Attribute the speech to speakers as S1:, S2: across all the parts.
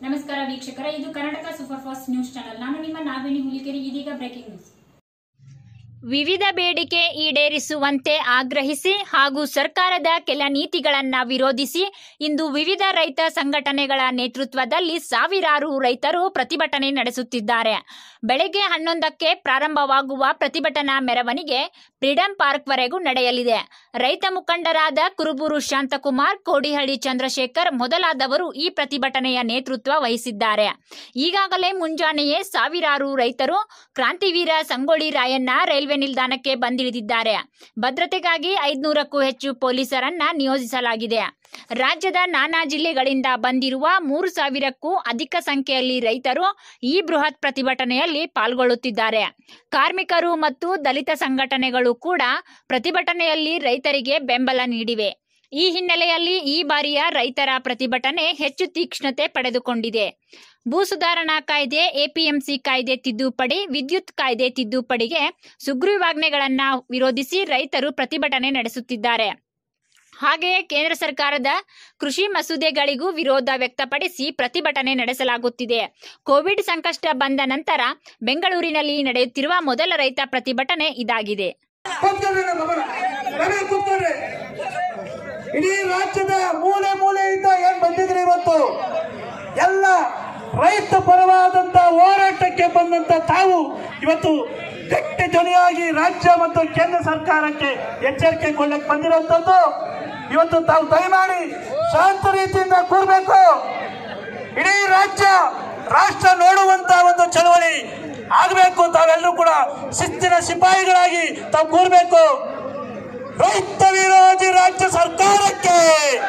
S1: ನಮಸ್ಕಾರ ವೀಕ್ಷಕರ ಇದು Karnataka super fast news channel ನಾನು ನಿಮ್ಮ ನಾಗವೇಣಿ ಹುಲಿಕೆರೆ ಇದೀಗ ಬ್ರೇಕಿಂಗ್ ನ್ಯೂಸ್
S2: ವಿವಿಧ ಬೇಡಿಕೆ ಈಡೇರಿಸುವಂತೆ ಆಗ್ರಹಿಸಿ ಹಾಗೂ ಸರ್ಕಾರದ ಕೆಲ ನೀತಿಗಳನ್ನು ವಿರೋಧಿಸಿ ಇಂದು ವಿವಿಧ ರೈತ ಸಂಘಟನೆಗಳ ನೇತೃತ್ವದಲ್ಲಿ ಸಾವಿರಾರು ರೈತರು ಪ್ರತಿಭಟನೆ ನಡೆಸುತ್ತಿದ್ದಾರೆ ಬೆಳಗ್ಗೆ ಹನ್ನೊಂದಕ್ಕೆ ಪ್ರಾರಂಭವಾಗುವ ಪ್ರತಿಭಟನಾ ಮೆರವಣಿಗೆ ಫ್ರೀಡಂ ಪಾರ್ಕ್ವರೆಗೂ ನಡೆಯಲಿದೆ ರೈತ ಮುಖಂಡರಾದ ಕುರುಬೂರು ಶಾಂತಕುಮಾರ್ ಕೋಡಿಹಳ್ಳಿ ಚಂದ್ರಶೇಖರ್ ಮೊದಲಾದವರು ಈ ಪ್ರತಿಭಟನೆಯ ನೇತೃತ್ವ ವಹಿಸಿದ್ದಾರೆ ಈಗಾಗಲೇ ಮುಂಜಾನೆಯೇ ಸಾವಿರಾರು ರೈತರು ಕ್ರಾಂತಿವೀರ ಸಂಗೊಳ್ಳಿ ರಾಯಣ್ಣ ರೈಲ್ವೆ ನಿಲ್ದಾಣಕ್ಕೆ ಬಂದಿಳಿದಿದ್ದಾರೆ ಭದ್ರತೆಗಾಗಿ ಐದ್ನೂರಕ್ಕೂ ಹೆಚ್ಚು ಪೊಲೀಸರನ್ನ ನಿಯೋಜಿಸಲಾಗಿದೆ ರಾಜ್ಯದ ನಾನಾ ಜಿಲ್ಲೆಗಳಿಂದ ಬಂದಿರುವ ಮೂರು ಸಾವಿರಕ್ಕೂ ಅಧಿಕ ಸಂಖ್ಯೆಯಲ್ಲಿ ರೈತರು ಈ ಬೃಹತ್ ಪ್ರತಿಭಟನೆಯಲ್ಲಿ ಪಾಲ್ಗೊಳ್ಳುತ್ತಿದ್ದಾರೆ ಕಾರ್ಮಿಕರು ಮತ್ತು ದಲಿತ ಸಂಘಟನೆಗಳು ಕೂಡ ಪ್ರತಿಭಟನೆಯಲ್ಲಿ ರೈತರಿಗೆ ಬೆಂಬಲ ನೀಡಿವೆ ಈ ಹಿನ್ನೆಲೆಯಲ್ಲಿ ಈ ಬಾರಿಯ ರೈತರ ಪ್ರತಿಭಟನೆ ಹೆಚ್ಚು ತೀಕ್ಷ್ಣತೆ ಪಡೆದುಕೊಂಡಿದೆ ಭೂ ಸುಧಾರಣಾ ಕಾಯ್ದೆ ಎಪಿಎಂಸಿ ಕಾಯ್ದೆ ತಿದ್ದುಪಡಿ ವಿದ್ಯುತ್ ಕಾಯ್ದೆ ತಿದ್ದುಪಡಿಗೆ ಸುಗ್ರೀವಾಜ್ಞೆಗಳನ್ನು ವಿರೋಧಿಸಿ ರೈತರು ಪ್ರತಿಭಟನೆ ನಡೆಸುತ್ತಿದ್ದಾರೆ ಹಾಗೆಯೇ ಕೇಂದ್ರ ಸರ್ಕಾರದ ಕೃಷಿ ಮಸೂದೆಗಳಿಗೂ ವಿರೋಧ ವ್ಯಕ್ತಪಡಿಸಿ ಪ್ರತಿಭಟನೆ ನಡೆಸಲಾಗುತ್ತಿದೆ ಕೋವಿಡ್ ಸಂಕಷ್ಟ ಬಂದ ನಂತರ ಬೆಂಗಳೂರಿನಲ್ಲಿ ನಡೆಯುತ್ತಿರುವ ಮೊದಲ ರೈತ ಪ್ರತಿಭಟನೆ ಇದಾಗಿದೆ
S3: ಕೂತ್ಕೊಳ್ರಿ ನಮ್ಮ ಮಗನ. ಮನೆ ಕೂತ್ಕೊಳ್ರಿ ಇಡೀ ರಾಜ್ಯದ ಮೂಲೆ ಮೂಲೆಯಿಂದ ಏನ್ ಬಂದಿದ್ರಿ ಇವತ್ತು ಎಲ್ಲ ರೈತ ಪರವಾದಂತ ಹೋರಾಟಕ್ಕೆ ಬಂದಂತ ತಾವು ಇವತ್ತು ಗಟ್ಟಿ ಧ್ವನಿಯಾಗಿ ರಾಜ್ಯ ಮತ್ತು ಕೇಂದ್ರ ಸರ್ಕಾರಕ್ಕೆ ಎಚ್ಚರಿಕೆ ಕೊಡ್ಲಿಕ್ಕೆ ಬಂದಿರುವಂತದ್ದು ಇವತ್ತು ತಾವು ದಯಮಾಡಿ ಶಾಂತ ರೀತಿಯಿಂದ ಕೂರ್ಬೇಕು ಇಡೀ ರಾಜ್ಯ ರಾಷ್ಟ್ರ ನೋಡುವಂತ ಒಂದು ಚಳವಳಿ ಆಗಬೇಕು ತಾವೆಲ್ಲರೂ ಕೂಡ ಶಿಸ್ತಿನ ಸಿಪಾಯಿಗಳಾಗಿ ತಾವು ಕೂರ್ಬೇಕು ರೈತ ವಿರೋಧಿ ರಾಜ್ಯ ಸರ್ಕಾರಕ್ಕೆ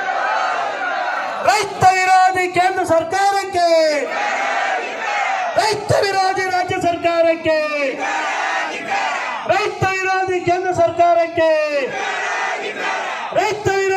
S3: ರೈತ ವಿರೋಧಿ ಕೇಂದ್ರ ಸರ್ಕಾರಕ್ಕೆ ರೈತ ವಿರೋಧಿ ರಾಜ್ಯ ಸರ್ಕಾರಕ್ಕೆ ರೈತ ವಿರೋಧಿ ಕೇಂದ್ರ ಸರ್ಕಾರಕ್ಕೆ ರೈತ ವಿರೋಧಿ